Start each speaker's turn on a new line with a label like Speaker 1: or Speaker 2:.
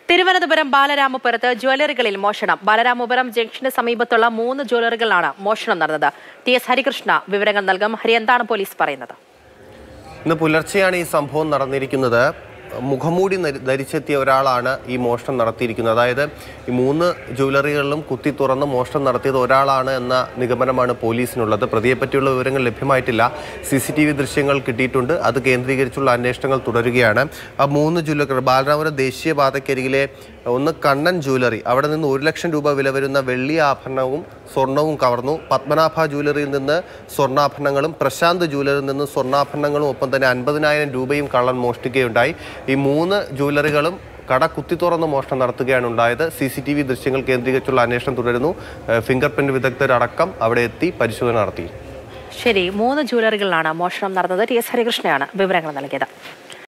Speaker 1: തിരുവനന്തപുരം ബാലരാമപുരത്ത് ജ്വല്ലറികളിൽ മോഷണം ബാലരാമപുരം ജംഗ്ഷന് സമീപത്തുള്ള മൂന്ന് ജ്വല്ലറികളിലാണ് മോഷണം നടന്നത് ടി എസ് ഹരികൃഷ്ണ വിവരങ്ങൾ നൽകും ഹരി എന്താണ് പോലീസ് പറയുന്നത്
Speaker 2: ഇന്ന് പുലർച്ചെയാണ് ഈ സംഭവം നടന്നിരിക്കുന്നത് മുഖംമൂടി നരി- ധരിച്ചെത്തിയ ഒരാളാണ് ഈ മോഷണം നടത്തിയിരിക്കുന്നത് അതായത് ഈ മൂന്ന് ജ്വല്ലറികളിലും കുത്തി തുറന്ന് മോഷണം നടത്തിയത് ഒരാളാണ് എന്ന നിഗമനമാണ് പോലീസിനുള്ളത് പ്രതിയെപ്പറ്റിയുള്ള വിവരങ്ങൾ ലഭ്യമായിട്ടില്ല സി സി ടി വി ദൃശ്യങ്ങൾ കിട്ടിയിട്ടുണ്ട് അത് കേന്ദ്രീകരിച്ചുള്ള അന്വേഷണങ്ങൾ തുടരുകയാണ് ആ മൂന്ന് ജ്വല്ലറികൾ ബാലരാമപുരം ദേശീയപാതക്കരികിലെ ഒന്ന് കണ്ണൻ ജ്വല്ലറി അവിടെ നിന്ന് ഒരു ലക്ഷം രൂപ വില വരുന്ന വെള്ളി ആഭരണവും സ്വർണവും കവർന്നു പത്മനാഭ ജ്വല്ലറിയിൽ നിന്ന് സ്വർണ്ണാഭരണങ്ങളും പ്രശാന്ത് ജ്വല്ലറിയിൽ നിന്ന് സ്വർണ്ണാഭരണങ്ങളും ഒപ്പം തന്നെ അൻപതിനായിരം രൂപയും കള്ളൻ മോഷ്ടിക്കുകയുണ്ടായി ഈ മൂന്ന് ജ്വല്ലറികളും കട കുത്തി തുറന്ന് മോഷണം നടത്തുകയാണ് ഉണ്ടായത് സി സി ടി വി ദൃശ്യങ്ങൾ കേന്ദ്രീകരിച്ചുള്ള അന്വേഷണം തുടരുന്നു ഏഹ് ഫിംഗർ പ്രിന്റ് വിദഗ്ധരടക്കം അവിടെ എത്തി പരിശോധന നടത്തി
Speaker 1: ശരി മൂന്ന് ജ്വല്ലറികളിലാണ് മോഷണം നടന്നത് ടി എസ് ഹരികൃഷ്ണയാണ് വിവരങ്ങൾ നൽകിയത്